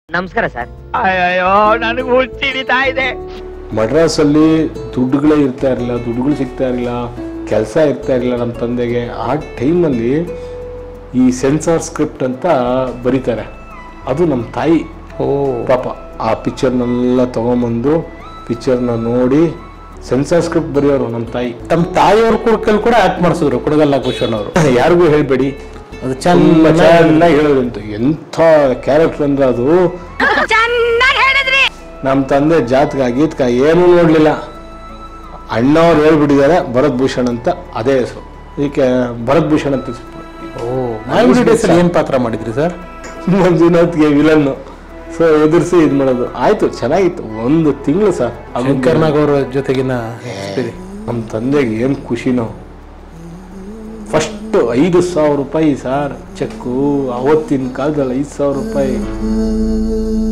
ನಮಸ್ಕಾರ ಸರ್ ಅಯ್ಯೋ ನನಗೆ ಹುಚ್ಚಿಡಿತಾ ಇದೆ ಮಡ್ರಾಸಲ್ಲಿ ದುಡ್ಡುಗಳೇ ಇರ್ತಾ ಇರಲಿಲ್ಲ ದುಡ್ಡುಗಳು ಸಿಗ್ತಾ ಇರಲಿಲ್ಲ ಕೆಲಸ ಇರ್ತಾ ಇರಲಿಲ್ಲ ನಮ್ಮ ತಂದೆಗೆ ಆ ಟೈಮಲ್ಲಿ ಈ ಸೆನ್ಸಾರ್ ಸ್ಕ್ರಿಪ್ಟ್ ಅಂತ ಬರೀತಾರೆ ಅದು ನಮ್ಮ ತಾಯಿ ಓ ಪಾಪ ಆ ಪಿಕ್ಚರ್ನೆಲ್ಲ ತೊಗೊಂಬಂದು ಪಿಕ್ಚರ್ನ ನೋಡಿ ಸೆನ್ಸಾರ್ ಸ್ಕ್ರಿಪ್ಟ್ ಬರೆಯೋರು ನಮ್ಮ ತಾಯಿ ತಮ್ಮ ತಾಯಿಯವ್ರ ಕುಡ್ಕಲ್ ಕೂಡ ಆಕ್ಟ್ ಮಾಡಿಸಿದ್ರು ಕುಡಗಲ್ಲ ಭೂಷಣ್ ಅವರು ಯಾರಿಗೂ ಹೇಳಬೇಡಿ ಅದು ತುಂಬ ಚೆನ್ನಾಗಿ ಚೆನ್ನಾಗಿ ಹೇಳೋದಂತ ಎಂಥ ಕ್ಯಾರೆಕ್ಟರ್ ಅಂದ್ರೆ ಅದು ನಮ್ಮ ತಂದೆ ಜಾತಕ ಗೀತಕ ಏನೂ ನೋಡಲಿಲ್ಲ ಅಣ್ಣವ್ರು ಹೇಳ್ಬಿಟ್ಟಿದ್ದಾರೆ ಭರತ್ ಭೂಷಣ್ ಅಂತ ಅದೇ ಹೆಸರು ಇದಕ್ಕೆ ಭರತ್ ಭೂಷಣ್ ಅಂತ ಹೆಸ್ರು. ಓ ಮಾಲ್ಗುಡಿ ಡೇಸ್ ಅಲ್ಲಿ ಏನ್ ಪಾತ್ರ ಮಾಡಿದ್ರಿ ಸರ್ ಮಂಜುನಾಥ್ಗೆ ವಿಲನ್ನು ಸೊ ಎದುರಿಸಿ ಇದು ಮಾಡೋದು ಆಯ್ತು ಚೆನ್ನಾಗಿತ್ತು ಒಂದು ತಿಂಗಳು ಸರ್ ಶಂಕರ್ನಾಗ್ ಅವರ ಜೊತೆಗಿನ experience. ನಮ್ಮ ತಂದೆಗೆ ಏನು ಖುಷಿನೋ ಫಸ್ಟ್ ಐದು ಸಾವಿರ ರೂಪಾಯಿ ಸರ್ ಚೆಕ್ಕು ಅವತ್ತಿನ ಕಾಲದಲ್ಲಿ ಐದು ಸಾವಿರ ರೂಪಾಯಿ